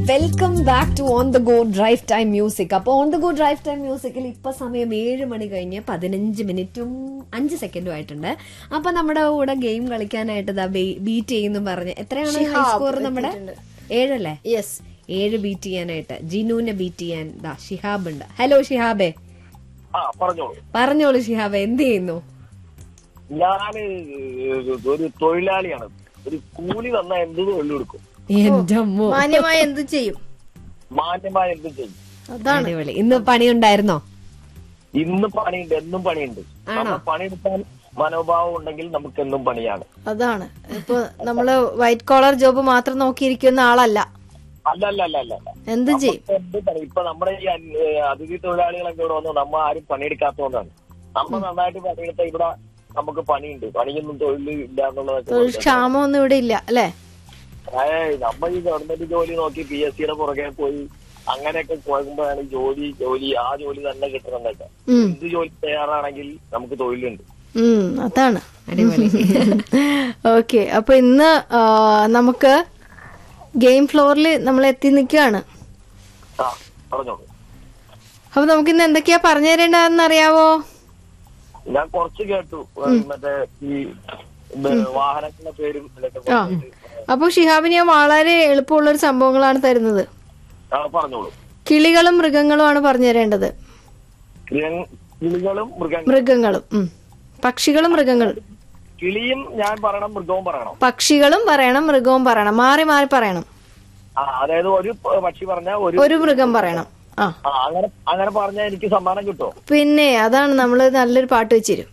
Welcome back to on the go drive time music അപ്പോൾ on the go drive time മ്യൂസിക്കിൽ ഇപ്പൊ സമയം ഏഴ് മണി കഴിഞ്ഞ് പതിനഞ്ച് മിനിറ്റും അഞ്ച് സെക്കൻഡും ആയിട്ടുണ്ട് അപ്പൊ നമ്മുടെ കൂടെ ഗെയിം കളിക്കാനായിട്ട് ബീറ്റ് ചെയ്യുന്നു പറഞ്ഞ് എത്രയാണ് ഹൈ സ്കോർ നമ്മുടെ ഏഴല്ലേ യെസ് ഏഴ് ബീറ്റ് ചെയ്യാനായിട്ട് ജിനുവിനെ ബീറ്റ് ചെയ്യാൻ ദാ ഷിഹാബ് ഉണ്ട് ഹലോ ഷിഹാബേ ആ പറഞ്ഞോളൂ പറഞ്ഞോളൂ ഷിഹാബ് എന്ത് ചെയ്യുന്നു ഞാന് ഒരു തൊഴിലാളിയാണ് ഒരു കൂലി തന്ന എന്ത് തൊഴിലെടുക്കും എന്റെ അമ്മോ മാന്യമായി എന്ത് ചെയ്യും മാന്യമായ എന്ത് ചെയ്യും അതാണ് അടിപൊളി ഇന്ന് പണിയുണ്ടായിരുന്നോ ഇന്ന് പണിയുണ്ട് എന്നും പണിയുണ്ട് നമ്മൾ പണിയെടുക്കാൻ മനോഭാവം ഉണ്ടെങ്കിൽ നമുക്ക് എന്നും പണിയാണ് അതാണ് ഇപ്പൊ നമ്മള് വൈറ്റ് കോളർ ജോബ് മാത്രം നോക്കിയിരിക്കുന്ന ആളല്ല അല്ല അല്ല അല്ല അല്ല അല്ല എന്ത് ചെയ്യും നമുക്ക് എന്ത് പണി ഇപ്പൊ നമ്മുടെ ഈ അൻ- ഏ, അതിഥി തൊഴിലാളികളൊക്കെ ഇവിടെ വന്ന് നമ്മ ആരും പണിയെടുക്കാത്തതുകൊണ്ടാണ് നമ്മൾ നന്നായിട്ട് പണിയെടുത്ത ഇവിടെ നമുക്ക് പണിയുണ്ട് പണിയൊന്നും തൊഴിൽ ഇല്ല എന്നുള്ളതൊക്കെ തൊഴിൽ ക്ഷാമമൊന്നും ഇവിടെ ഇല്ല അല്ലെ ഏയ് നമ്മ ഈ ഗവൺമെന്റ് ജോലി നോക്കി പി എസ് സിയുടെ പുറകെ പോയി അങ്ങനെയൊക്കെ പോകുമ്പോഴാണ് ഈ ജോലി ജോലി ആ ജോലി തന്നെ കിട്ടണമെന്നൊക്കെ ഉം എന്ത് ജോലി തയ്യാറാണെങ്കിൽ നമുക്ക് തൊഴിലുണ്ട് ഉം അതാണ് അടിപൊളി ഓക്കെ അപ്പൊ ഇന്ന് ആ, നമുക്ക് ഗെയിം ഫ്ലോറിൽ നമ്മൾ എത്തി നിൽക്കുകയാണ് ആ പറഞ്ഞോളൂ അപ്പൊ നമുക്ക് ഇന്ന് എന്തൊക്കെയാ പറഞ്ഞു തരേണ്ടതെന്ന് അറിയാവോ ഞാൻ കുറച്ച് കേട്ടു മറ്റേ ഈ ഇത് വാഹനങ്ങളുടെ പേരും ഇതൊക്കെ ആ പറഞ്ഞിട്ട്. അപ്പൊ ഷിഹാബിന് ഞാൻ വളരെ എളുപ്പമുള്ള ഒരു സംഭവങ്ങളാണ് തരുന്നത് ആ പറഞ്ഞോളൂ കിളികളും മൃഗങ്ങളുമാണ് പറഞ്ഞു തരേണ്ടത് കിളിയ- കിളികളും മൃഗങ്ങളും മൃഗങ്ങളും ഉം. പക്ഷികളും മൃഗങ്ങളും കിളിയും ഞാൻ പറയണം മൃഗവും പറയണം പക്ഷികളും പറയണം മൃഗവും പറയണം മാറി മാറി പറയണം ആ അതായത് ഒരു പ- പക്ഷി പറഞ്ഞാൽ ഒരു ഒരു മൃഗം പറയണം ആ ആ അങ്ങനെ അങ്ങനെ പറഞ്ഞാൽ എനിക്ക് സമ്മാനം കിട്ടുമോ പിന്നെ അതാണ് നമ്മള് നല്ലൊരു പാട്ട് വെച്ചിരും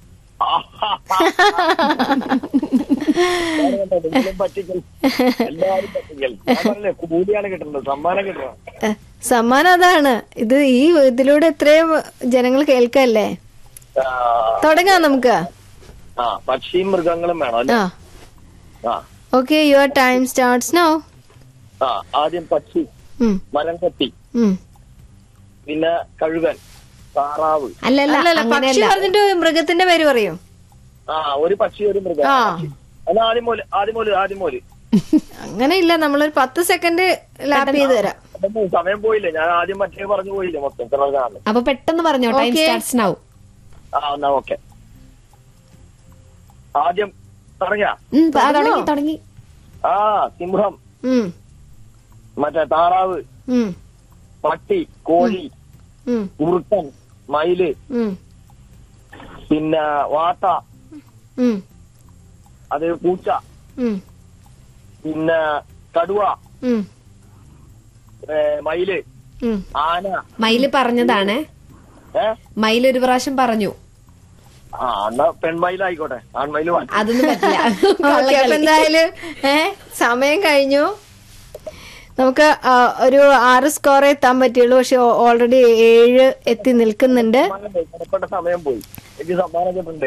നിങ്ങളും പറ്റിക്കൽ എല്ലാവരും പറ്റിക്കൽ ഞാൻ പറഞ്ഞില്ലേ കൂലിയാണ് കിട്ടുന്നത് സമ്മാനം കിട്ടണം ഏ, സമ്മാനം അതാണ് ഇത് ഈ ഇതിലൂടെ എത്രയും ജനങ്ങൾ കേൾക്കല്ലേ ആ, തുടങ്ങാം നമുക്ക് ആ പക്ഷിയും മൃഗങ്ങളും വേണം അല്ലേ ആ ആ okay your time starts now ആ ആദ്യം പക്ഷി മരം കത്തി പിന്നെ കഴുകൻ താറാവ് അല്ലല്ല അല്ലല്ല പക്ഷി അങ്ങനെയല്ല പറഞ്ഞിട്ട് മൃഗത്തിന്റെ പേര് പറയൂ ആ ഒരു പക്ഷി ഒരു മൃഗം ആ അത് ആദ്യം മോല് ആദ്യം മോല് ആദ്യം മോല് അങ്ങനെ ഇല്ല നമ്മളൊരു പത്ത് സെക്കൻഡ് ലാപ്പ് ചെയ്ത് തരാം അതൊന്നും സമയം പോയില്ലേ ഞാൻ ആദ്യം മറ്റേ പറഞ്ഞു പോയില്ലേ മൊത്തം ഇത്ര കാണുന്നു അപ്പൊ പെട്ടെന്ന് പറഞ്ഞോ ടൈം Okay. സ്റ്റാർട്ട്സ് നൗ ആ എന്നാ ഓക്കെ ആദ്യം തുടങ്ങിയ തുടങ്ങി തുടങ്ങി ആ സിംഹം ഉം മറ്റേ താറാവ് ഉം പട്ടി കോഴി ഉം ഉറുക്കൻ മയില് ഉം പിന്നെ വാട്ട ഉം അത് പൂച്ച ഉം പിന്നെ കടുവ ഉം ഏ, മയില് ഉം ആന മയില് പറഞ്ഞതാണ് ഏ മയിൽ ഒരു പ്രാവശ്യം പറഞ്ഞു ആ എന്നാ പെൺമയിലായിക്കോട്ടെ ആൺമയില് വേണ്ട. അതൊന്നും പറ്റില്ല ഓക്കെ അപ്പൊ എന്തായാലും ഏ സമയം കഴിഞ്ഞു നമുക്ക് ആ, ഒരു ആറ് സ്കോർ എത്താൻ പറ്റുള്ളൂ പക്ഷെ ഓൾറെഡി ഏഴ് എത്തി നിൽക്കുന്നുണ്ട് സമ്മാനം പോയി. പുറപ്പെട്ട സമയം പോയി എനിക്ക് സമ്മാനം കിട്ടണ്ടേ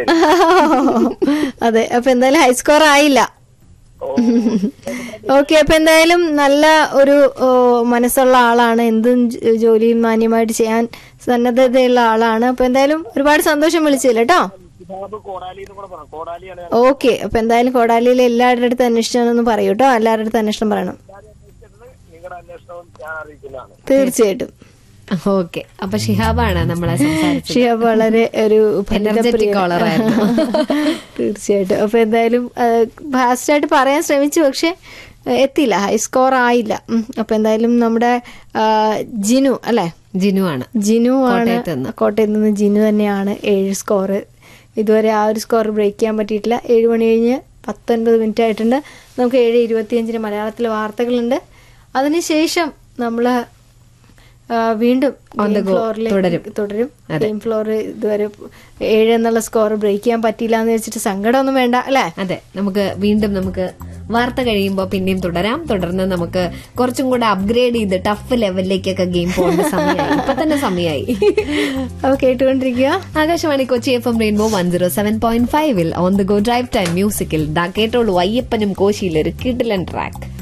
അതെ അപ്പൊ എന്തായാലും ഹൈ സ്കോർ ആയില്ല ഓ ഓക്കെ അപ്പൊ എന്തായാലും നല്ല ഒരു ഓ, മനസ്സുള്ള ആളാണ് എന്തും ജ- ജോലിയും മാന്യമായിട്ട് ചെയ്യാൻ സന്നദ്ധതയുള്ള ആളാണ് അപ്പൊ എന്തായാലും ഒരുപാട് സന്തോഷം വിളിച്ചില്ല കേട്ടോ ഷിഹാബ് കോടാലി എന്ന് കൂടെ പറഞ്ഞു കോടാലിയാണ് ഞാൻ ഓക്കെ അപ്പൊ എന്തായാലും കോടാലിയിലെ എല്ലാവരുടെ അടുത്ത് അന്വേഷിച്ചാണെന്ന് പറയൂ കേട്ടോ എല്ലാവരുടെ അടുത്ത് അന്വേഷണം പറയണം അന്വേഷിച്ചിട്ടുണ്ട് നിങ്ങളുടെ അന്വേഷണവും ഞാൻ അറിയിക്കുന്നതാണ് തീർച്ചയായിട്ടും ഓക്കെ അപ്പൊ ഷിഹാബാണ് നമ്മളെ സംസാരിച്ചത് ഷിഹാബ് വളരെ ഒരു Energetic caller ആയിരുന്നു. തീർച്ചയായിട്ടും അപ്പൊ എന്തായാലും ഫാസ്റ്റ് ആയിട്ട് പറയാൻ ശ്രമിച്ചു പക്ഷെ ആ, എത്തിയില്ല ഹൈ സ്കോർ ആയില്ല ഉം. അപ്പൊ എന്തായാലും നമ്മുടെ ആ, ജിനു അല്ലെ ജിനു ആണ് ജിനു ആണ് കോട്ടയത്ത് നിന്ന്. കോട്ടയത്ത് നിന്ന് ജിനു തന്നെയാണ് ഏഴ് സ്കോർ ഇതുവരെ ആ ഒരു സ്കോർ ബ്രേക്ക് ചെയ്യാൻ പറ്റിയിട്ടില്ല ഏഴ് മണി കഴിഞ്ഞ് പത്തൊൻപത് മിനിറ്റ് ആയിട്ടുണ്ട് നമുക്ക് ഏഴ് ഇരുപത്തിയഞ്ചിന് മലയാളത്തിൽ വാർത്തകളുണ്ട് അതിനുശേഷം നമ്മൾ വീണ്ടും On the ഗെയിം go ഫ്ലോറിലേക്ക് തുടരും. തുടരും ഗെയിം ഫ്ലോർ ഇതുവരെ ഏഴ് എന്നുള്ള സ്കോർ ബ്രേക്ക് ചെയ്യാൻ പറ്റിയില്ല എന്ന് വെച്ചിട്ട് സങ്കടമൊന്നും വേണ്ട അല്ലേ അതെ നമുക്ക് വീണ്ടും നമുക്ക് വാർത്ത കഴിയുമ്പോൾ പിന്നെയും തുടരാം തുടർന്ന് നമുക്ക് കുറച്ചും കൂടെ അപ്ഗ്രേഡ് ചെയ്ത് ടഫ് ലെവലിലേക്കൊക്കെ ഗെയിം പോകേണ്ട സമയമായി ഇപ്പൊ തന്നെ സമയമായി അപ്പൊ കേട്ടുകൊണ്ടിരിക്കുക Akashvani Kochi F M rainbow one zero seven point ഫൈവിൽ on the go drive time മ്യൂസിക്കിൽ ദാ കേട്ടോളൂ അയ്യപ്പനും കോശിയിലൊരു കിഡിലൻ ട്രാക്ക്